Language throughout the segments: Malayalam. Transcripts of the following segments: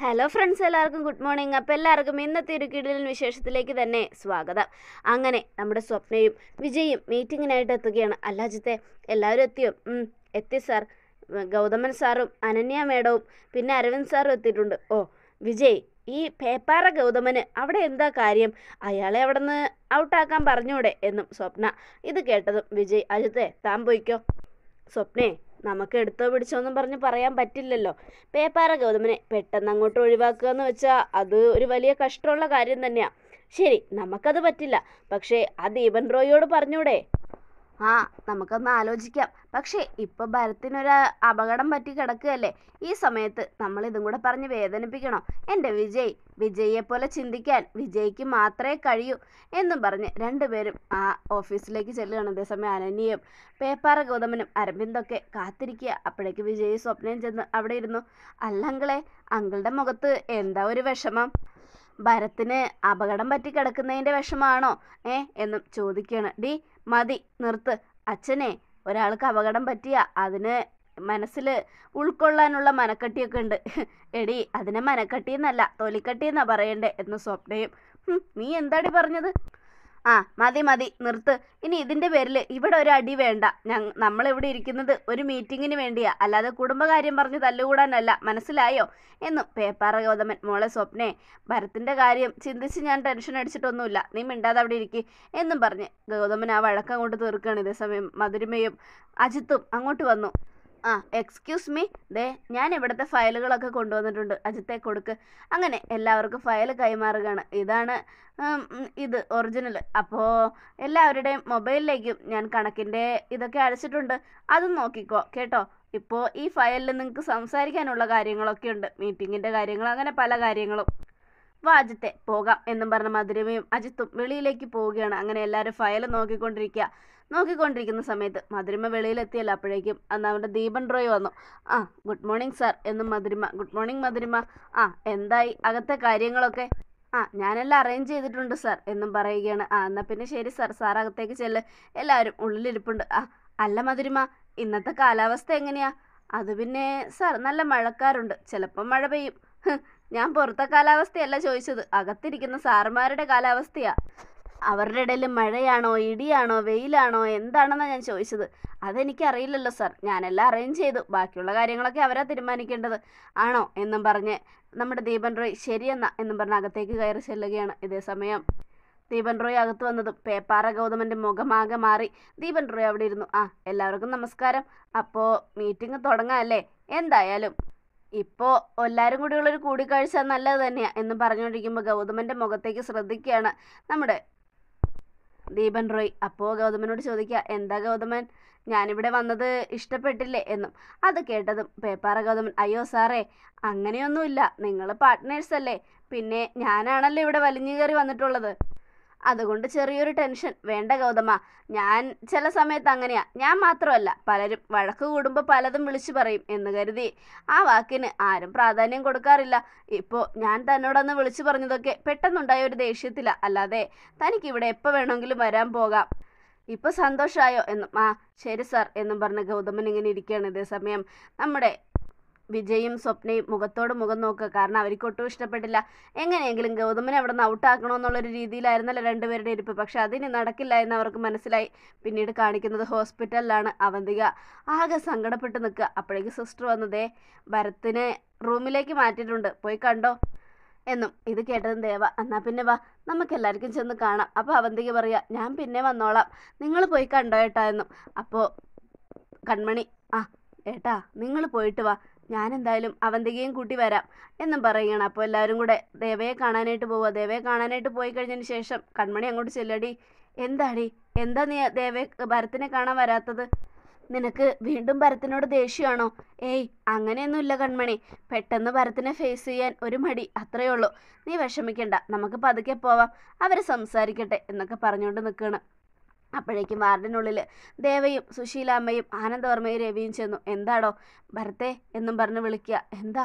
ഹലോ ഫ്രണ്ട്സ് എല്ലാവർക്കും ഗുഡ് മോർണിംഗ് അപ്പോൾ എല്ലാവർക്കും ഇന്നത്തെ ഒരു കിടിലൻ വിശേഷത്തിലേക്ക് തന്നെ സ്വാഗതം അങ്ങനെ നമ്മുടെ സ്വപ്നയും വിജയും മീറ്റിങ്ങിനായിട്ട് എത്തുകയാണ് അല്ല അജിത്തെ എല്ലാവരും എത്തിയോ ഉം, എത്തി സാർ ഗൗതമൻ സാറും അനന്യ മേഡവും പിന്നെ അരവിന്ദ് സാറും എത്തിയിട്ടുണ്ട് ഓ വിജയ് ഈ പേപ്പാറ ഗൗതമന് അവിടെ എന്താ കാര്യം അയാളെ അവിടെ നിന്ന് ഔട്ടാക്കാൻ പറഞ്ഞൂടെ എന്നും സ്വപ്ന ഇത് കേട്ടതും വിജയ് അജിത്തെ താൻ പോയിക്കോ സ്വപ്നേ നമുക്ക് എടുത്തോ പിടിച്ചോന്നും പറഞ്ഞ് പറയാൻ പറ്റില്ലല്ലോ പേപ്പാറ ഗൗതമനെ പെട്ടെന്ന് അങ്ങോട്ട് ഒഴിവാക്കുക എന്ന് വെച്ചാൽ അത് ഒരു വലിയ കഷ്ടമുള്ള കാര്യം തന്നെയാണ് ശരി നമുക്കത് പറ്റില്ല പക്ഷേ ആ ദീപൻ റോയിയോട് പറഞ്ഞൂടെ ആ നമുക്കൊന്ന് ആലോചിക്കാം പക്ഷേ ഇപ്പോൾ ഭരത്തിനൊരു അപകടം പറ്റി കിടക്കുകയല്ലേ ഈ സമയത്ത് നമ്മൾ ഇതും കൂടെ പറഞ്ഞ് വേദനിപ്പിക്കണോ എൻ്റെ വിജയ് വിജയെ പോലെ ചിന്തിക്കാൻ വിജയ്ക്ക് മാത്രമേ കഴിയൂ എന്നും പറഞ്ഞ് രണ്ടുപേരും ആ ഓഫീസിലേക്ക് ചെല്ലുകയാണ് അതേസമയം അനന്യയും പേപ്പാറ ഗൗതമനും അരവിന്ദൊക്കെ കാത്തിരിക്കുക അപ്പോഴേക്ക് വിജയ് സ്വപ്നം ചെന്ന് അവിടെ ഇരുന്നു അല്ല അങ്കിളെ അങ്കിളുടെ മുഖത്ത് എന്താ ഒരു വിഷമം ഭരത്തിന് അപകടം പറ്റി കിടക്കുന്നതിൻ്റെ വിഷമാണോ ഏ എന്നും ചോദിക്കുകയാണ് ഡി മതി നിർത്ത് അച്ഛനെ ഒരാൾക്ക് അപകടം പറ്റിയ അതിന് മനസ്സിൽ ഉൾക്കൊള്ളാനുള്ള മനക്കട്ടിയൊക്കെ ഉണ്ട് എടി അതിനെ മനക്കട്ടി എന്നല്ല തൊലിക്കട്ടി എന്നാ പറയണ്ടേ എന്ന് സ്വപ്നയും "ഹും, നീ എന്താടി പറഞ്ഞത് ആ മതി മതി നിർത്ത് ഇനി ഇതിൻ്റെ പേരിൽ ഇവിടെ ഒരു അടി വേണ്ട ഞങ്ങൾ നമ്മളിവിടെ ഇരിക്കുന്നത് ഒരു മീറ്റിങ്ങിന് വേണ്ടിയാ അല്ലാതെ കുടുംബകാര്യം പറഞ്ഞ് തല്ലുകൂടാനല്ല മനസ്സിലായോ എന്നും പേപ്പാറ ഗൗതമൻ മോളെ സ്വപ്നേ ഭരത്തിൻ്റെ കാര്യം ചിന്തിച്ച് ഞാൻ ടെൻഷൻ അടിച്ചിട്ടൊന്നുമില്ല നീ മിണ്ടാതെ അവിടെ ഇരിക്കി എന്നും പറഞ്ഞ് ഗൗതമൻ ആ വഴക്കം അങ്ങോട്ട് തീർക്കുകയാണ് ഇതേസമയം മധുരിമയും അജിത്തും അങ്ങോട്ട് വന്നു ആ എക്സ്ക്യൂസ് മീ ദേ ഞാൻ ഇവിടുത്തെ ഫയലുകളൊക്കെ കൊണ്ടുവന്നിട്ടുണ്ട് അജിത്തെ കൊടുക്ക് അങ്ങനെ എല്ലാവർക്കും ഫയൽ കൈമാറുകയാണ് ഇതാണ് ഉം, ഉം, ഇത് ഒറിജിനൽ അപ്പോൾ എല്ലാവരുടെയും മൊബൈലിലേക്കും ഞാൻ കണക്കിൻ്റെ ഇതൊക്കെ അയച്ചിട്ടുണ്ട് അതും നോക്കിക്കോ കേട്ടോ ഇപ്പോൾ ഈ ഫയലിൽ നിങ്ങൾക്ക് സംസാരിക്കാനുള്ള കാര്യങ്ങളൊക്കെ ഉണ്ട് മീറ്റിങ്ങിൻ്റെ കാര്യങ്ങൾ അങ്ങനെ പല കാര്യങ്ങളും വാ അജിത്തെ പോകാം എന്നും പറഞ്ഞ മധുരമയും അജിത്തും വെളിയിലേക്ക് പോവുകയാണ് അങ്ങനെ എല്ലാവരും ഫയൽ നോക്കിക്കൊണ്ടിരിക്കുക നോക്കിക്കൊണ്ടിരിക്കുന്ന സമയത്ത് മധുരിമ വെളിയിലെത്തിയല്ലോ അപ്പോഴേക്കും അന്ന് അവൻ്റെ ദീപൻ റോയ് വന്നു ആ ഗുഡ് മോർണിംഗ് സാർ എന്നും മധുരിമ ഗുഡ് മോർണിംഗ് മധുരിമ ആ എന്തായി അകത്തെ കാര്യങ്ങളൊക്കെ ആ ഞാനെല്ലാം അറേഞ്ച് ചെയ്തിട്ടുണ്ട് സാർ എന്നും പറയുകയാണ് ആ എന്നാൽ പിന്നെ ശരി സാർ സാർ അകത്തേക്ക് ചെല്ല് എല്ലാവരും ഉള്ളിലിരിപ്പുണ്ട് ആ അല്ല മധുരിമ ഇന്നത്തെ കാലാവസ്ഥ എങ്ങനെയാ അത് പിന്നെ സാർ നല്ല മഴക്കാറുണ്ട് ചിലപ്പോൾ മഴ പെയ്യും ഹ്, ഞാൻ പുറത്തെ കാലാവസ്ഥയല്ല ചോദിച്ചത് അകത്തിരിക്കുന്ന സാറുമാരുടെ കാലാവസ്ഥയാ അവരുടെ ഇടയിൽ മഴയാണോ ഇടിയാണോ വെയിലാണോ എന്താണെന്നാണ് ഞാൻ ചോദിച്ചത് അതെനിക്കറിയില്ലല്ലോ സാർ ഞാനെല്ലാം അറേഞ്ച് ചെയ്തു ബാക്കിയുള്ള കാര്യങ്ങളൊക്കെ അവരാ തീരുമാനിക്കേണ്ടത് ആണോ എന്നും പറഞ്ഞ് നമ്മുടെ ദീപൻ റോയ് ശരിയെന്നാ എന്നും പറഞ്ഞ് അകത്തേക്ക് കയറി ചെല്ലുകയാണ് ഇതേ സമയം ദീപൻ റോയ് അകത്ത് വന്നതും പേപ്പാറ ഗൗതമൻ്റെ മുഖമാകെ മാറി ദീപൻ റോയ് അവിടെ ഇരുന്നു ആ എല്ലാവർക്കും നമസ്കാരം അപ്പോൾ മീറ്റിംഗ് തുടങ്ങാമല്ലേ എന്തായാലും ഇപ്പോൾ എല്ലാവരും കൂടിയുള്ളൊരു കൂടിക്കാഴ്ച നല്ലത് തന്നെയാണ് എന്ന് പറഞ്ഞുകൊണ്ടിരിക്കുമ്പോൾ ഗൗതമൻ്റെ മുഖത്തേക്ക് ശ്രദ്ധിക്കുകയാണ് നമ്മുടെ ദീപൻ റോയ് അപ്പോൾ ഗൗതമനോട് ചോദിക്കുക എന്താ ഗൗതമൻ ഞാനിവിടെ വന്നത് ഇഷ്ടപ്പെട്ടില്ലേ എന്നും അത് കേട്ടതും പേപ്പാറ ഗൗതമൻ അയ്യോ സാറേ അങ്ങനെയൊന്നുമില്ല നിങ്ങൾ പാർട്ട്നേഴ്സ് അല്ലേ പിന്നെ ഞാനാണല്ലോ ഇവിടെ വലിഞ്ഞു കയറി വന്നിട്ടുള്ളത് അതുകൊണ്ട് ചെറിയൊരു ടെൻഷൻ വേണ്ട ഗൗതമ ഞാൻ ചില സമയത്ത് അങ്ങനെയാ ഞാൻ മാത്രമല്ല പലരും വഴക്ക് കൂടുമ്പോൾ പലതും വിളിച്ചു പറയും എന്ന് കരുതി ആ വാക്കിന് ആരും പ്രാധാന്യം കൊടുക്കാറില്ല ഇപ്പോൾ ഞാൻ തന്നോടൊന്ന് വിളിച്ചു പറഞ്ഞതൊക്കെ പെട്ടെന്നുണ്ടായ ഒരു ദേഷ്യത്തില അല്ലാതെ തനിക്ക് ഇവിടെ എപ്പോൾ വേണമെങ്കിലും വരാൻ പോകാം ഇപ്പോൾ സന്തോഷമായോ എന്നും ആ ശരി സാർ എന്നും പറഞ്ഞ് ഗൗതമൻ ഇങ്ങനെ ഇരിക്കുകയാണ് ഇതേ സമയം നമ്മുടെ വിജയും സ്വപ്നയും മുഖത്തോട് മുഖം നോക്കുക കാരണം അവർക്ക് ഒട്ടും ഇഷ്ടപ്പെട്ടില്ല എങ്ങനെയെങ്കിലും ഗൗതമനെ അവിടെ നിന്ന് ഔട്ടാക്കണമെന്നുള്ളൊരു രീതിയിലായിരുന്നല്ലോ രണ്ടുപേരുടെ ഇരിപ്പ് പക്ഷെ അതിന് നടക്കില്ല എന്ന് അവർക്ക് മനസ്സിലായി പിന്നീട് കാണിക്കുന്നത് ഹോസ്പിറ്റലിലാണ് അവന്തിക ആകെ സങ്കടപ്പെട്ട് നിൽക്കുക അപ്പോഴേക്ക് സിസ്റ്റർ വന്നതേ ഭരത്തിനെ റൂമിലേക്ക് മാറ്റിയിട്ടുണ്ട് പോയി കണ്ടോ എന്നും ഇത് കേട്ടതും ദേവ എന്നാൽ പിന്നെ വാ നമുക്ക് എല്ലാവർക്കും ചെന്ന് കാണാം അപ്പോൾ അവന്തിക പറയാ ഞാൻ പിന്നെ വന്നോളാം നിങ്ങൾ പോയി കണ്ടോ ഏട്ടാ എന്നും അപ്പോൾ കൺമണി ആ ഏട്ടാ നിങ്ങൾ പോയിട്ട് വാ ഞാൻ എന്തായാലും അവന്തികയും കൂട്ടി വരാം എന്നും പറയുകയാണ് അപ്പോൾ എല്ലാവരും കൂടെ ദേവയെ കാണാനായിട്ട് പോവുക ദേവയെ കാണാനായിട്ട് പോയി കഴിഞ്ഞതിന് ശേഷം കൺമണി അങ്ങോട്ട് ചെല്ലടി എന്താടി എന്താ നീ ദേവയെ ഭരത്തിനെ കാണാൻ വരാത്തത് നിനക്ക് വീണ്ടും ഭരത്തിനോട് ദേഷ്യമാണോ ഏയ് അങ്ങനെയൊന്നുമില്ല കൺമണി പെട്ടെന്ന് ഭരത്തിനെ ഫേസ് ചെയ്യാൻ ഒരു മടി അത്രയേ ഉള്ളൂ നീ വിഷമിക്കണ്ട നമുക്ക് പതുക്കെ പോവാം അവർ സംസാരിക്കട്ടെ എന്നൊക്കെ പറഞ്ഞുകൊണ്ട് നിൽക്കുകയാണ് അപ്പോഴേക്കും വാർഡിനുള്ളിൽ ദേവയും സുശീലാമ്മയും ആനന്ദവർമ്മയും രവിയും ചെന്നു എന്താടോ ഭരത്തെ എന്നും പറഞ്ഞ് വിളിക്കുക എന്താ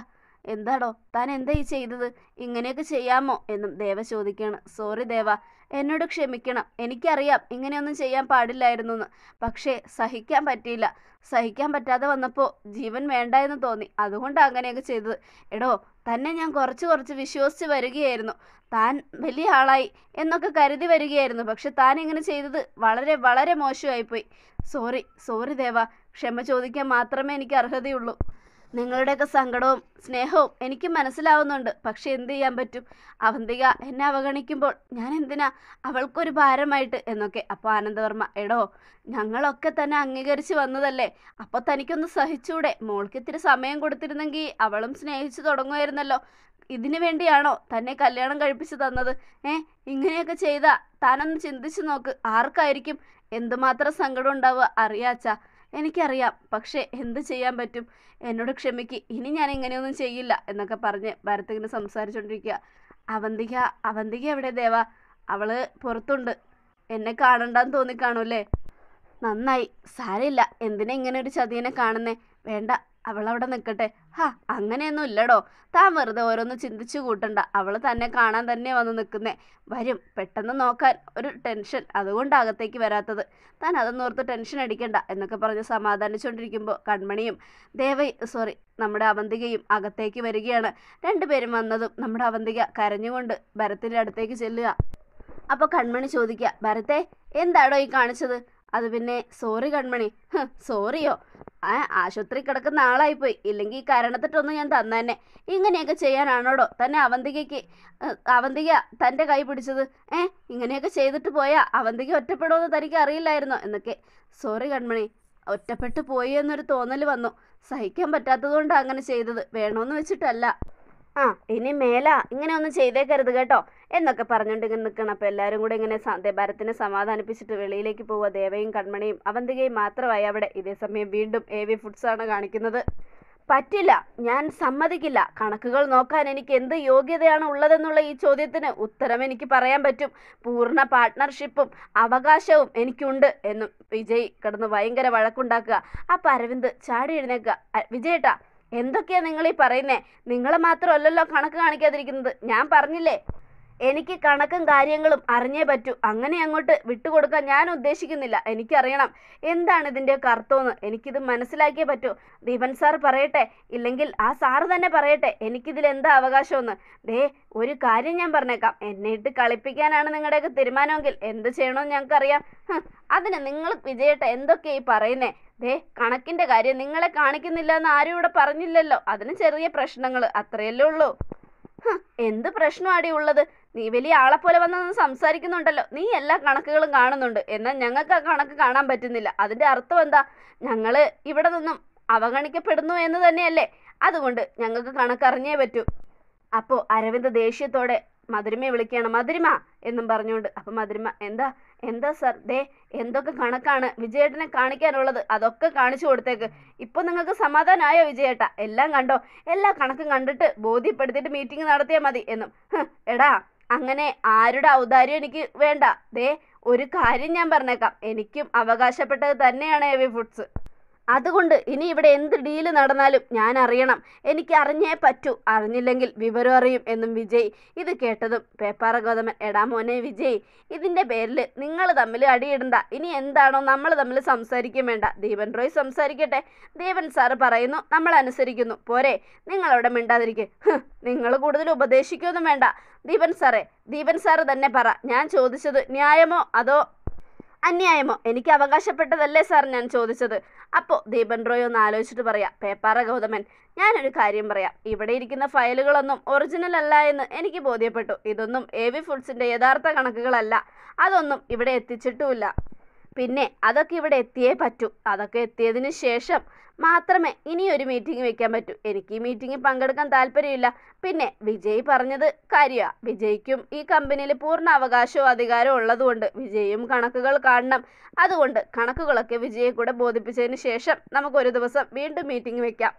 എന്താടോ താൻ എന്താ ഈ ചെയ്തത് ഇങ്ങനെയൊക്കെ ചെയ്യാമോ എന്നും ദേവ ചോദിക്കുകയാണ് സോറി ദേവ എന്നോട് ക്ഷമിക്കണം എനിക്കറിയാം ഇങ്ങനെയൊന്നും ചെയ്യാൻ പാടില്ലായിരുന്നു എന്ന് പക്ഷേ സഹിക്കാൻ പറ്റിയില്ല സഹിക്കാൻ പറ്റാതെ വന്നപ്പോൾ ജീവൻ വേണ്ട എന്ന് തോന്നി അതുകൊണ്ടാണ് അങ്ങനെയൊക്കെ ചെയ്തത് എടോ തന്നെ ഞാൻ കുറച്ച് കുറച്ച് വിശ്വസിച്ച് വരികയായിരുന്നു താൻ വലിയ ആളായി എന്നൊക്കെ കരുതി വരികയായിരുന്നു പക്ഷെ താൻ ഇങ്ങനെ ചെയ്തത് വളരെ വളരെ മോശമായിപ്പോയി സോറി സോറി ദേവ ക്ഷമ ചോദിക്കാൻ മാത്രമേ എനിക്ക് അർഹതയുള്ളൂ നിങ്ങളുടെയൊക്കെ സങ്കടവും സ്നേഹവും എനിക്ക് മനസ്സിലാവുന്നുണ്ട് പക്ഷെ എന്ത് ചെയ്യാൻ പറ്റും അവന്തിക എന്നെ അവഗണിക്കുമ്പോൾ ഞാൻ എന്തിനാ അവൾക്കൊരു ഭാരമായിട്ട് എന്നൊക്കെ അപ്പോൾ ആനന്ദവർമ്മ എടോ ഞങ്ങളൊക്കെ തന്നെ അംഗീകരിച്ച് വന്നതല്ലേ അപ്പോൾ തനിക്കൊന്ന് സഹിച്ചൂടെ മോൾക്ക് ഇത്തിരി സമയം കൊടുത്തിരുന്നെങ്കിൽ അവളും സ്നേഹിച്ചു തുടങ്ങുമായിരുന്നല്ലോ ഇതിനു വേണ്ടിയാണോ തന്നെ കല്യാണം കഴിപ്പിച്ച് തന്നത് ഏ ഇങ്ങനെയൊക്കെ ചെയ്താ താനൊന്ന് ചിന്തിച്ചു നോക്ക് ആർക്കായിരിക്കും എന്തുമാത്രം സങ്കടം ഉണ്ടാവുക അറിയാച്ചാ എനിക്കറിയാം പക്ഷേ എന്ത് ചെയ്യാൻ പറ്റും എന്നോട് ക്ഷമിക്ക് ഇനി ഞാൻ ഇങ്ങനെയൊന്നും ചെയ്യില്ല എന്നൊക്കെ പറഞ്ഞ് ഭരത് ഇങ്ങനെ സംസാരിച്ചുകൊണ്ടിരിക്കുക അവന്തിക അവന്തിക എവിടെ ദേവ അവള് പുറത്തുണ്ട് എന്നെ കാണണ്ടെന്ന് തോന്നിക്കാണൂല്ലേ നന്നായി സാരമില്ല എന്തിനാ ഇങ്ങനെ ഒരു ചതിയനെ കാണുന്നേ വേണ്ട അവളവിടെ നിൽക്കട്ടെ ഹാ അങ്ങനെയൊന്നും ഇല്ലടോ താൻ വെറുതെ ഓരോന്ന് ചിന്തിച്ചു കൂട്ടണ്ട അവൾ തന്നെ കാണാൻ തന്നെ വന്ന് നിൽക്കുന്നേ വരും പെട്ടെന്ന് നോക്കാൻ ഒരു ടെൻഷൻ അതുകൊണ്ട് അകത്തേക്ക് വരാത്തത് താൻ അതൊന്നും ഓർത്ത് ടെൻഷൻ അടിക്കണ്ട എന്നൊക്കെ പറഞ്ഞ് സമാധാനിച്ചുകൊണ്ടിരിക്കുമ്പോൾ കൺമണിയും ദേവ സോറി നമ്മുടെ അവന്തികയും അകത്തേക്ക് വരികയാണ് രണ്ടുപേരും വന്നതും നമ്മുടെ അവന്തിക കരഞ്ഞുകൊണ്ട് ഭരത്തിൻ്റെ അടുത്തേക്ക് ചെല്ലുക അപ്പോൾ കൺമണി ചോദിക്കുക ഭരത്തെ എന്താടോ ഈ കാണിച്ചത് അത് പിന്നെ സോറി കൺമണി ഹ്, സോറിയോ ആ ആശുപത്രി കിടക്കുന്ന ആളായിപ്പോയി ഇല്ലെങ്കിൽ ഈ കരണത്തിട്ടൊന്നും ഞാൻ തന്നേനെ ഇങ്ങനെയൊക്കെ ചെയ്യാനാണോടോ തന്നെ അവന്തികയ്ക്ക് ഏഹ്, അവന്തിക തൻ്റെ കൈ പിടിച്ചത് ഏ ഇങ്ങനെയൊക്കെ ചെയ്തിട്ട് പോയാ അവന്തിക ഒറ്റപ്പെടുമെന്ന് തനിക്ക് അറിയില്ലായിരുന്നോ എന്നൊക്കെ സോറി കൺമണി ഒറ്റപ്പെട്ടു പോയി എന്നൊരു തോന്നൽ വന്നു സഹിക്കാൻ പറ്റാത്തതുകൊണ്ടാണ് അങ്ങനെ ചെയ്തത് വേണമെന്ന് വെച്ചിട്ടല്ല ആ ഇനി മേല ഇങ്ങനെ ഒന്നും ചെയ്തേക്കരുത് കേട്ടോ എന്നൊക്കെ പറഞ്ഞുകൊണ്ട് ഇങ്ങനെ നിൽക്കണം അപ്പോൾ എല്ലാവരും കൂടെ ഇങ്ങനെ സ- ദേ ഭരത്തിനെ സമാധാനിപ്പിച്ചിട്ട് വെളിയിലേക്ക് പോവുക ദേവയും കൺമണിയും അവന്തികയും മാത്രമായി അവിടെ ഇതേ സമയം വീണ്ടും എ വി ഫുഡ്സാണ് കാണിക്കുന്നത് പറ്റില്ല ഞാൻ സമ്മതിക്കില്ല കണക്കുകൾ നോക്കാൻ എനിക്ക് എന്ത് യോഗ്യതയാണ് ഉള്ളതെന്നുള്ള ഈ ചോദ്യത്തിന് ഉത്തരം എനിക്ക് പറയാൻ പറ്റും പൂർണ്ണ പാർട്ട്ണർഷിപ്പും അവകാശവും എനിക്കുണ്ട് എന്നും വിജയ് കിടന്ന് ഭയങ്കര വഴക്കുണ്ടാക്കുക അപ്പം അരവിന്ദ് ചാടി എഴുന്നേക്കുക "അ- വിജയേട്ടാ എന്തൊക്കെയാ നിങ്ങൾ ഈ പറയുന്നേ നിങ്ങളെ മാത്രമല്ലല്ലോ കണക്ക് കാണിക്കാതിരിക്കുന്നത് ഞാൻ പറഞ്ഞില്ലേ എനിക്ക് കണക്കും കാര്യങ്ങളും അറിഞ്ഞേ പറ്റൂ അങ്ങനെ അങ്ങോട്ട് വിട്ടുകൊടുക്കാൻ ഞാൻ ഉദ്ദേശിക്കുന്നില്ല എനിക്കറിയണം എന്താണ് ഇതിൻ്റെയൊക്കെ അർത്ഥമെന്ന് എനിക്കിത് മനസ്സിലാക്കിയേ പറ്റൂ ദീപൻ സാർ പറയട്ടെ ഇല്ലെങ്കിൽ ആ സാറ് തന്നെ പറയട്ടെ എനിക്കിതിൽ എന്താ അവകാശമെന്ന് ദേ ഒരു കാര്യം ഞാൻ പറഞ്ഞേക്കാം എന്നെ ഇട്ട് കളിപ്പിക്കാനാണ് നിങ്ങളുടെയൊക്കെ തീരുമാനമെങ്കിൽ എന്ത് ചെയ്യണമെന്ന് ഞങ്ങൾക്കറിയാം ഹ്, അതിന് നിങ്ങൾ വിജയേട്ട എന്തൊക്കെയാ ഈ പറയുന്നേ ദേ കണക്കിൻ്റെ കാര്യം നിങ്ങളെ കാണിക്കുന്നില്ല എന്ന് ആരും ഇവിടെ പറഞ്ഞില്ലല്ലോ അതിന് ചെറിയ പ്രശ്നങ്ങൾ അത്രയല്ലേ ഉള്ളൂ ഹ്, എന്ത് പ്രശ്നമാടി ഉള്ളത് നീ വലിയ ആളെപ്പോലെ വന്ന് നിന്ന് സംസാരിക്കുന്നുണ്ടല്ലോ നീ എല്ലാ കണക്കുകളും കാണുന്നുണ്ട് എന്നാൽ ഞങ്ങൾക്ക് ആ കണക്ക് കാണാൻ പറ്റുന്നില്ല അതിൻ്റെ അർത്ഥം എന്താ ഞങ്ങൾ ഇവിടെ നിന്നും അവഗണിക്കപ്പെടുന്നു എന്ന് തന്നെയല്ലേ അതുകൊണ്ട് ഞങ്ങൾക്ക് കണക്കറിഞ്ഞേ പറ്റൂ അപ്പോൾ അരവിന്ദ് ദേഷ്യത്തോടെ മധുരിമയെ വിളിക്കുകയാണ് മധുരിമ എന്നും പറഞ്ഞുകൊണ്ട് അപ്പം മധുരിമ എന്താ എന്താ സർ ദേ എന്തൊക്കെ കണക്കാണ് വിജയേട്ടനെ കാണിക്കാനുള്ളത് അതൊക്കെ കാണിച്ചു കൊടുത്തേക്ക് ഇപ്പൊ നിങ്ങൾക്ക് സമാധാനമായോ വിജയേട്ട എല്ലാം കണ്ടോ എല്ലാ കണക്കും കണ്ടിട്ട് ബോധ്യപ്പെടുത്തിയിട്ട് മീറ്റിംഗ് നടത്തിയാൽ മതി എന്നും ഹ്, എടാ അങ്ങനെ ആരുടെ ഔദാര്യം എനിക്ക് വേണ്ട ദേ ഒരു കാര്യം ഞാൻ പറഞ്ഞേക്കാം എനിക്കും അവകാശപ്പെട്ടത് തന്നെയാണ് എ വി ഫുഡ്സ് അതുകൊണ്ട് ഇനി ഇവിടെ എന്ത് ഡീല് നടന്നാലും ഞാൻ അറിയണം എനിക്ക് അറിഞ്ഞേ പറ്റൂ അറിഞ്ഞില്ലെങ്കിൽ വിവരം അറിയും എന്നും വിജയ് ഇത് കേട്ടതും പേപ്പാറ ഗോതമൻ എടാ മോനെ വിജയ് ഇതിൻ്റെ പേരിൽ നിങ്ങൾ തമ്മിൽ അടിയിടണ്ട ഇനി എന്താണോ നമ്മൾ തമ്മിൽ സംസാരിക്കും വേണ്ട ദീപൻ റോയ് സംസാരിക്കട്ടെ ദീപൻ സാറ് പറയുന്നു നമ്മൾ അനുസരിക്കുന്നു പോരെ നിങ്ങൾ അവിടെ മിണ്ടാതിരിക്കുക നിങ്ങൾ കൂടുതൽ ഉപദേശിക്കൊന്നും വേണ്ട ദീപൻ സാറേ ദീപൻ സാറ് തന്നെ പറ ഞാൻ ചോദിച്ചത് ന്യായമോ അതോ അന്യായമോ എനിക്ക് അവകാശപ്പെട്ടതല്ലേ സാർ ഞാൻ ചോദിച്ചത് അപ്പോൾ ദീപൻ റോയ് ഒന്ന് ആലോചിച്ചിട്ട് പറയാം പേപ്പാറ ഗൗതമൻ ഞാനൊരു കാര്യം പറയാം ഇവിടെ ഇരിക്കുന്ന ഫയലുകളൊന്നും ഒറിജിനൽ അല്ല എന്ന് എനിക്ക് ബോധ്യപ്പെട്ടു ഇതൊന്നും എ വി ഫുഡ്സിൻ്റെ യഥാർത്ഥ കണക്കുകളല്ല അതൊന്നും ഇവിടെ എത്തിച്ചിട്ടുമില്ല പിന്നെ അതൊക്കെ ഇവിടെ എത്തിയേ പറ്റൂ അതൊക്കെ എത്തിയതിന് ശേഷം മാത്രമേ ഇനി ഒരു മീറ്റിംഗ് വെക്കാൻ പറ്റൂ എനിക്ക് ഈ മീറ്റിംഗിൽ പങ്കെടുക്കാൻ താല്പര്യമില്ല പിന്നെ വിജയ് പറഞ്ഞത് കാര്യമാണ് വിജയ്ക്കും ഈ കമ്പനിയിൽ പൂർണ്ണ അവകാശവും അധികാരവും ഉള്ളതുകൊണ്ട് വിജയും കണക്കുകൾ കാണണം അതുകൊണ്ട് കണക്കുകളൊക്കെ വിജയെ കൂടെ ബോധിപ്പിച്ചതിന് ശേഷം നമുക്കൊരു ദിവസം വീണ്ടും മീറ്റിംഗ് വെക്കാം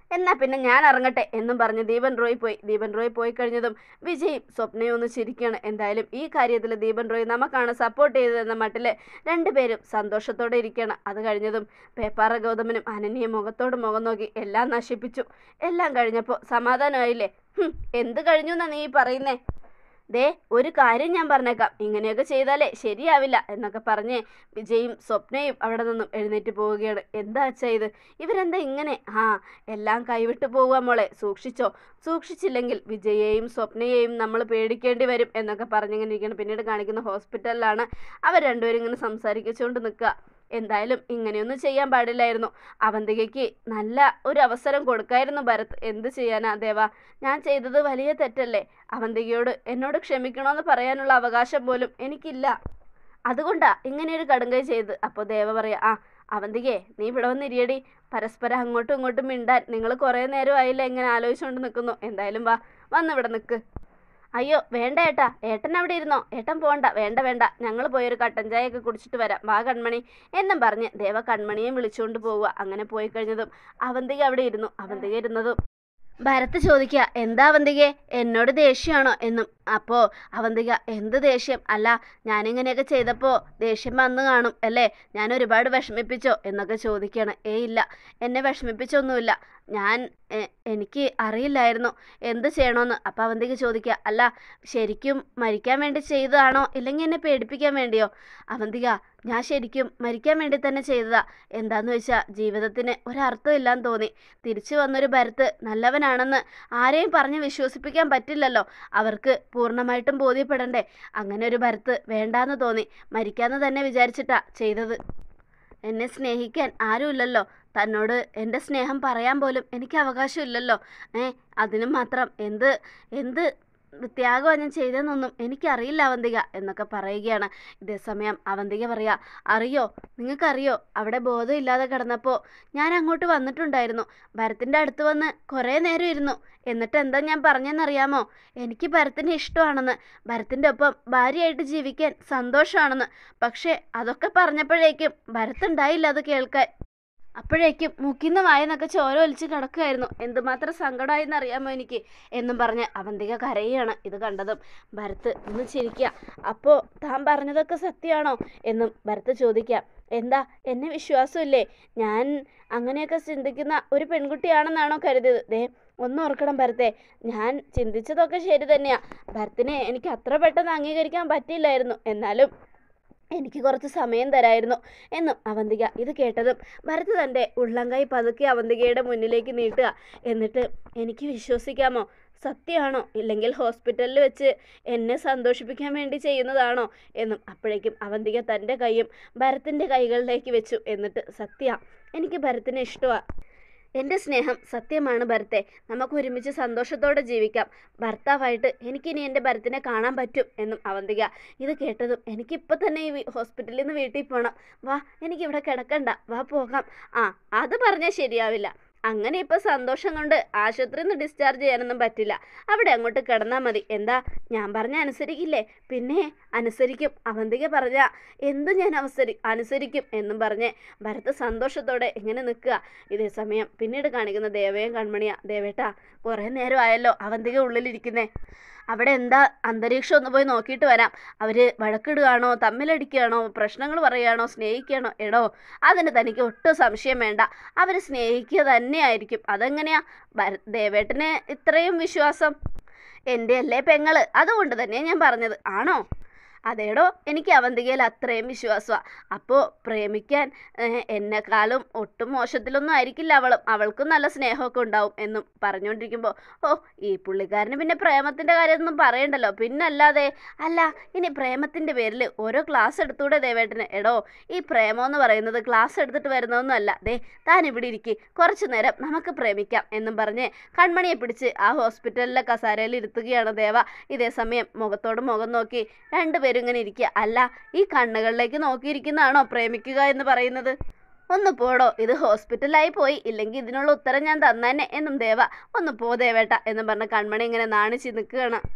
എന്നാ പിന്നെ ഞാൻ ഇറങ്ങട്ടെ എന്നും പറഞ്ഞ് ദീപൻ റോയ് പോയി ദീപൻ റോയ് പോയി കഴിഞ്ഞതും വിജയും സ്വപ്നയും ഒന്ന് ചിരിക്കുകയാണ് എന്തായാലും ഈ കാര്യത്തിൽ ദീപൻ റോയ് നമുക്കാണ് സപ്പോർട്ട് ചെയ്തതെന്ന മട്ടിൽ രണ്ടുപേരും സന്തോഷത്തോടെ ഇരിക്കുകയാണ് അത് കഴിഞ്ഞതും പേപ്പാറ ഗൗതമനും അനന്യയും മുഖത്തോട് മുഖം നോക്കി എല്ലാം നശിപ്പിച്ചു എല്ലാം കഴിഞ്ഞപ്പോൾ സമാധാനമായില്ലേ ഹും, എന്ത് കഴിഞ്ഞു എന്നാ നീ പറയുന്നേ ദേ ഒരു കാര്യം ഞാൻ പറഞ്ഞേക്കാം ഇങ്ങനെയൊക്കെ ചെയ്താലേ ശരിയാവില്ല എന്നൊക്കെ പറഞ്ഞ് വിജയും സ്വപ്നയും അവിടെ നിന്നും എഴുന്നേറ്റ് പോവുകയാണ് എന്താ അച്ഛാ ഇത് ഇവരെന്താ ഇങ്ങനെ ആ എല്ലാം കൈവിട്ട് പോവുക മോളെ സൂക്ഷിച്ചോ സൂക്ഷിച്ചില്ലെങ്കിൽ വിജയെയും സ്വപ്നയെയും നമ്മൾ പേടിക്കേണ്ടി വരും എന്നൊക്കെ പറഞ്ഞിങ്ങനെ ഇരിക്കണം പിന്നീട് കാണിക്കുന്ന ഹോസ്പിറ്റലിലാണ് അവർ രണ്ടുപേരും ഇങ്ങനെ സംസാരിച്ചുകൊണ്ട് നിൽക്കുക എന്തായാലും ഇങ്ങനെയൊന്നും ചെയ്യാൻ പാടില്ലായിരുന്നു അവന്തികയ്ക്ക് നല്ല ഒരു അവസരം കൊടുക്കായിരുന്നു ഭരത് എന്ത് ചെയ്യാനാ ദേവ ഞാൻ ചെയ്തത് വലിയ തെറ്റല്ലേ അവന്തികയോട് എന്നോട് ക്ഷമിക്കണമെന്ന് പറയാനുള്ള അവകാശം പോലും എനിക്കില്ല അതുകൊണ്ടാ ഇങ്ങനെയൊരു കടുങ്കൈ ചെയ്ത് അപ്പോൾ ദേവ പറയാ ആ അവന്തികേ നീ ഇവിടെ വന്നിരിയടി പരസ്പരം അങ്ങോട്ടും ഇങ്ങോട്ടും മിണ്ടാൻ നിങ്ങൾ കുറേ നേരമായില്ല ഇങ്ങനെ ആലോചിച്ചുകൊണ്ട് നിൽക്കുന്നു എന്തായാലും വാ വന്നിവിടെ നിൽക്ക് അയ്യോ വേണ്ട ഏട്ടാ ഏട്ടൻ അവിടെ ഇരുന്നോ ഏട്ടൻ പോണ്ട വേണ്ട വേണ്ട ഞങ്ങൾ പോയൊരു കട്ടൻ ചായയൊക്കെ കുടിച്ചിട്ട് വരാം വാ കൺമണി എന്നും പറഞ്ഞ് ദേവ കൺമണിയെയും വിളിച്ചുകൊണ്ട് പോവുക അങ്ങനെ പോയി കഴിഞ്ഞതും അവന്തിക അവിടെ ഇരുന്നു അവന്തിക ഇരുന്നതും ഭരത് ചോദിക്കുക എന്താ അവന്തികെ എന്നോട് ദേഷ്യമാണോ എന്നും അപ്പോൾ അവന്തിക എന്ത് ദേഷ്യം അല്ല ഞാനിങ്ങനെയൊക്കെ ചെയ്തപ്പോൾ ദേഷ്യം വന്നു കാണും അല്ലേ ഞാൻ ഒരുപാട് വിഷമിപ്പിച്ചോ എന്നൊക്കെ ചോദിക്കുകയാണ് ഏയ് ഇല്ല എന്നെ വിഷമിപ്പിച്ചൊന്നുമില്ല ഞാൻ എ- എനിക്ക് അറിയില്ലായിരുന്നു എന്ത് ചെയ്യണമെന്ന് അപ്പം അവന്തിക ചോദിക്കുക അല്ല ശരിക്കും മരിക്കാൻ വേണ്ടി ചെയ്തതാണോ ഇല്ലെങ്കിൽ എന്നെ പേടിപ്പിക്കാൻ വേണ്ടിയോ അവന്തിക ഞാൻ ശരിക്കും മരിക്കാൻ വേണ്ടി തന്നെ ചെയ്തതാ എന്താന്ന് വെച്ചാൽ ജീവിതത്തിന് ഒരർത്ഥമില്ലാന്ന് തോന്നി തിരിച്ചു വന്നൊരു ഭരത്ത് നല്ലവനാണെന്ന് ആരെയും പറഞ്ഞ് വിശ്വസിപ്പിക്കാൻ പറ്റില്ലല്ലോ അവർക്ക് പൂർണ്ണമായിട്ടും ബോധ്യപ്പെടണ്ടേ അങ്ങനെ ഒരു ഭരത്ത് വേണ്ടാന്ന് തോന്നി മരിക്കാന്ന് തന്നെ വിചാരിച്ചിട്ടാ ചെയ്തത് എന്നെ സ്നേഹിക്കാൻ ആരുമില്ലല്ലോ തന്നോട് എൻ്റെ സ്നേഹം പറയാൻ പോലും എനിക്ക് അവകാശമില്ലല്ലോ ഏ അതിനും മാത്രം എന്ത് എന്ത് ത്യാഗമാണ് ഞാൻ ചെയ്തതെന്നൊന്നും എനിക്കറിയില്ല അവന്തിക എന്നൊക്കെ പറയുകയാണ് ഇതേസമയം അവന്തിക പറയാ അറിയോ നിങ്ങൾക്കറിയോ അവിടെ ബോധമില്ലാതെ കിടന്നപ്പോൾ ഞാൻ അങ്ങോട്ട് വന്നിട്ടുണ്ടായിരുന്നു ഭരത്തിൻ്റെ അടുത്ത് വന്ന് കുറേ നേരം ഇരുന്നു എന്നിട്ട് എന്താ ഞാൻ പറഞ്ഞെന്നറിയാമോ എനിക്ക് ഭരത്തിനെ ഇഷ്ടമാണെന്ന് ഭരത്തിൻ്റെ ഒപ്പം ഭാര്യയായിട്ട് ജീവിക്കാൻ സന്തോഷമാണെന്ന് പക്ഷേ അതൊക്കെ പറഞ്ഞപ്പോഴേക്കും ഭരത് ഉണ്ടായില്ല അത് കേൾക്കാൻ അപ്പോഴേക്കും മുക്കിന്ന വായെന്നൊക്കെ ചോര ഒലിച്ച് കിടക്കുമായിരുന്നു എന്തുമാത്രം സങ്കടമായെന്ന് അറിയാമോ എനിക്ക് എന്നും പറഞ്ഞ് അവന്തിക കരയുകയാണ് ഇത് കണ്ടതും ഭരത് ഒന്ന് ചിരിക്കുക അപ്പോൾ താൻ പറഞ്ഞതൊക്കെ സത്യമാണോ എന്നും ഭരത് ചോദിക്കുക എന്താ എന്നെ വിശ്വാസമില്ലേ ഞാൻ അങ്ങനെയൊക്കെ ചിന്തിക്കുന്ന ഒരു പെൺകുട്ടിയാണെന്നാണോ കരുതിയത് ദേ ഒന്ന് ഓർക്കണം ഭരത്തെ ഞാൻ ചിന്തിച്ചതൊക്കെ ശരി തന്നെയാ ഭരത്തിനെ എനിക്ക് അത്ര പെട്ടെന്ന് അംഗീകരിക്കാൻ പറ്റിയില്ലായിരുന്നു എന്നാലും എനിക്ക് കുറച്ച് സമയം തരായിരുന്നു എന്നും അവന്തിക ഇത് കേട്ടതും ഭരത് തൻ്റെ ഉള്ളംകൈ പതുക്കെ അവന്തികയുടെ മുന്നിലേക്ക് നീട്ടുക എന്നിട്ട് എനിക്ക് വിശ്വസിക്കാമോ സത്യമാണോ ഇല്ലെങ്കിൽ ഹോസ്പിറ്റലിൽ വെച്ച് എന്നെ സന്തോഷിപ്പിക്കാൻ വേണ്ടി ചെയ്യുന്നതാണോ എന്നും അപ്പോഴേക്കും അവന്തിക തൻ്റെ കൈയും ഭരത്തിൻ്റെ കൈകളിലേക്ക് വെച്ചു എന്നിട്ട് സത്യ എനിക്ക് ഭരത്തിനെ ഇഷ്ടമാണ് എൻ്റെ സ്നേഹം സത്യമാണ് ഭരത്തെ നമുക്ക് ഒരുമിച്ച് സന്തോഷത്തോടെ ജീവിക്കാം ഭർത്താവായിട്ട് എനിക്കിനി എൻ്റെ ഭരത്തിനെ കാണാൻ പറ്റും എന്നും അവന്തിക ഇത് കേട്ടതും എനിക്കിപ്പോൾ തന്നെ ഈ വി- ഹോസ്പിറ്റലിൽ നിന്ന് വീട്ടിൽ പോകണം വാ എനിക്കിവിടെ കിടക്കണ്ട വാ പോകാം ആ അത് പറഞ്ഞാൽ ശരിയാവില്ല അങ്ങനെ ഇപ്പോൾ സന്തോഷം കൊണ്ട് ആശുപത്രിയിൽ നിന്ന് ഡിസ്ചാർജ് ചെയ്യാനൊന്നും പറ്റില്ല അവിടെ അങ്ങോട്ട് കിടന്നാൽ മതി എന്താ ഞാൻ പറഞ്ഞ അനുസരിക്കില്ലേ പിന്നെ അനുസരിക്കും അവന്തിക പറഞ്ഞ എന്തും ഞാൻ അവസരി അനുസരിക്കും എന്നും പറഞ്ഞ് ഭരത് സന്തോഷത്തോടെ ഇങ്ങനെ നിൽക്കുക ഇതേ സമയം പിന്നീട് കാണിക്കുന്ന ദേവയും കൺമണിയാ ദേവേട്ടാ കുറേ നേരം ആയല്ലോ അവന്തിക ഉള്ളിലിരിക്കുന്നേ അവിടെ എന്താ അന്തരീക്ഷം ഒന്ന് പോയി നോക്കിയിട്ട് വരാം അവർ വഴക്കിടുകയാണോ തമ്മിലടിക്കുകയാണോ പ്രശ്നങ്ങൾ പറയുകയാണോ സ്നേഹിക്കുകയാണോ എടോ അതിന് തനിക്ക് ഒട്ടും സംശയം വേണ്ട അവർ സ്നേഹിക്കുക തന്നെയായിരിക്കും അതെങ്ങനെയാ ഭര- ദേവേട്ടന് ഇത്രയും വിശ്വാസം എൻ്റെ അല്ലേ പെങ്ങള് അതുകൊണ്ട് തന്നെ ഞാൻ പറഞ്ഞത് ആണോ അതേടോ എനിക്ക് അവന്തികയിൽ അത്രയും വിശ്വാസമാണ് അപ്പോൾ പ്രേമിക്കാൻ ഏഹ്, എന്നെക്കാളും ഒട്ടും മോശത്തിലൊന്നും ആയിരിക്കില്ല അവളും അവൾക്കും നല്ല സ്നേഹമൊക്കെ ഉണ്ടാവും എന്നും പറഞ്ഞുകൊണ്ടിരിക്കുമ്പോൾ ഓ ഈ പുള്ളിക്കാരന് പിന്നെ പ്രേമത്തിൻ്റെ കാര്യമൊന്നും പറയണ്ടല്ലോ പിന്നല്ലാതെ അല്ല ഇനി പ്രേമത്തിൻ്റെ പേരിൽ ഓരോ ക്ലാസ് എടുത്തൂടെ ദേവേട്ടന് എടോ ഈ പ്രേമം എന്ന് പറയുന്നത് ക്ലാസ് എടുത്തിട്ട് വരുന്നതൊന്നുമല്ല ദേ താൻ ഇവിടെ ഇരിക്കി കുറച്ചു നേരം നമുക്ക് പ്രേമിക്കാം എന്നും പറഞ്ഞ് കൺമണിയെ പിടിച്ച് ആ ഹോസ്പിറ്റലിലെ കസാരയിൽ ഇരുത്തുകയാണ് ദേവ ഇതേ സമയം മുഖത്തോട് മുഖം നോക്കി രണ്ടുപേരും ഇങ്ങനെ ഇരിക്കുക അല്ല ഈ കണ്ണുകളിലേക്ക് നോക്കിയിരിക്കുന്നതാണോ പ്രേമിക്കുക എന്ന് പറയുന്നത് ഒന്ന് പോടോ ഇത് ഹോസ്പിറ്റലായി പോയി ഇല്ലെങ്കിൽ ഇതിനുള്ള ഉത്തരം ഞാൻ തന്നേനെ എന്നും ദേവ ഒന്ന് പോ ദേവേട്ട എന്നും പറഞ്ഞ് കൺമണി ഇങ്ങനെ നാണിച്ച് നിൽക്കുകയാണ്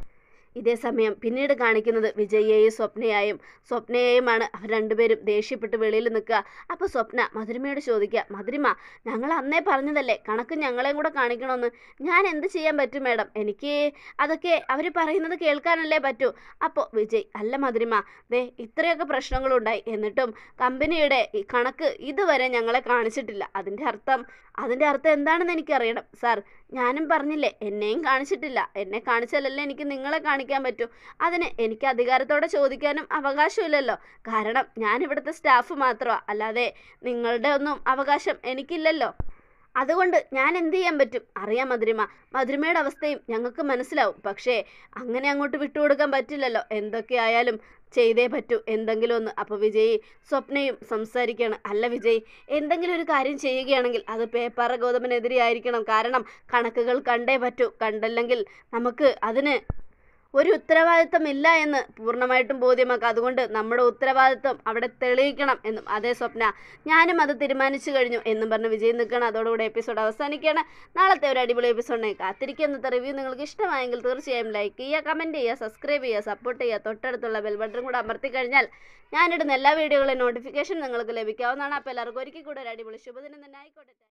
ഇതേ സമയം പിന്നീട് കാണിക്കുന്നത് വിജയെയും സ്വപ്നയായും സ്വപ്നയെയുമാണ് അവർ രണ്ടുപേരും ദേഷ്യപ്പെട്ട് വെളിയിൽ നിൽക്കുക അപ്പോൾ സ്വപ്ന മധുരിമയോട് ചോദിക്കുക മധുരിമ ഞങ്ങൾ അന്നേ പറഞ്ഞതല്ലേ കണക്ക് ഞങ്ങളെയും കൂടെ കാണിക്കണമെന്ന് ഞാൻ എന്ത് ചെയ്യാൻ പറ്റും മാഡം എനിക്ക് അതൊക്കെ അവർ പറയുന്നത് കേൾക്കാനല്ലേ പറ്റൂ അപ്പോൾ വിജയ് അല്ല മധുരിമ ദേ ഇത്രയൊക്കെ പ്രശ്നങ്ങളുണ്ടായി എന്നിട്ടും കമ്പനിയുടെ ഈ കണക്ക് ഇതുവരെ ഞങ്ങളെ കാണിച്ചിട്ടില്ല അതിൻ്റെ അർത്ഥം അതിൻ്റെ അർത്ഥം എന്താണെന്ന് എനിക്കറിയണം സാർ ഞാനും പറഞ്ഞില്ലേ എന്നെയും കാണിച്ചിട്ടില്ല എന്നെ കാണിച്ചാലല്ലേ എനിക്ക് നിങ്ങളെ കാണിക്കാൻ പറ്റൂ അതിന് എനിക്ക് അധികാരത്തോടെ ചോദിക്കാനും അവകാശമില്ലല്ലോ കാരണം ഞാൻ ഇവിടുത്തെ സ്റ്റാഫ് മാത്രമാണ് അല്ലാതെ നിങ്ങളുടെ ഒന്നും അവകാശം എനിക്കില്ലല്ലോ അതുകൊണ്ട് ഞാൻ എന്ത് ചെയ്യാൻ പറ്റും അറിയാം മധുരിമ മധുരിമയുടെ അവസ്ഥയും ഞങ്ങൾക്ക് മനസ്സിലാവും പക്ഷേ അങ്ങനെ അങ്ങോട്ട് വിട്ടുകൊടുക്കാൻ പറ്റില്ലല്ലോ എന്തൊക്കെയായാലും ചെയ്തേ പറ്റൂ എന്തെങ്കിലും ഒന്ന് അപ്പോൾ വിജയ് സ്വപ്നയും സംസാരിക്കുകയാണ് അല്ല വിജയ് എന്തെങ്കിലും ഒരു കാര്യം ചെയ്യുകയാണെങ്കിൽ അത് പേപ്പാറ ഗൗതമനെതിരെ ആയിരിക്കണം കാരണം കണക്കുകൾ കണ്ടേ പറ്റൂ കണ്ടല്ലെങ്കിൽ നമുക്ക് അതിന് ഒരു ഉത്തരവാദിത്തം ഇല്ല എന്ന് പൂർണ്ണമായിട്ടും ബോധ്യമാക്കുക അതുകൊണ്ട് നമ്മുടെ ഉത്തരവാദിത്തം അവിടെ തെളിയിക്കണം എന്നും അതേ സ്വപ്ന ഞാനും അത് തീരുമാനിച്ചു കഴിഞ്ഞു എന്നും പറഞ്ഞ് വിജയ് നിൽക്കണം അതോടുകൂടി എപ്പിസോഡ് അവസാനിക്കുകയാണ് നാളത്തെ ഒരു അടിപൊളി എപ്പിസോഡിനെ കാത്തിരിക്കുക ഇന്നത്തെ റിവ്യൂ നിങ്ങൾക്ക് ഇഷ്ടമായെങ്കിൽ തീർച്ചയായും ലൈക്ക് ചെയ്യുക കമൻറ്റ് ചെയ്യുക സബ്സ്ക്രൈബ് ചെയ്യുക സപ്പോർട്ട് ചെയ്യുക തൊട്ടടുത്തുള്ള ബെൽ ബട്ടൺ കൂടെ അമർത്തി കഴിഞ്ഞാൽ ഞാനിടുന്ന എല്ലാ വീഡിയോകളുടെ നോട്ടിഫിക്കേഷൻ നിങ്ങൾക്ക് ലഭിക്കാവുന്നതാണ് അപ്പോൾ എല്ലാവർക്കും ഒരിക്കൽ കൂടെ ഒരു അടിപൊളി ശുഭദിനം തന്നെ ആയിക്കോട്ടെ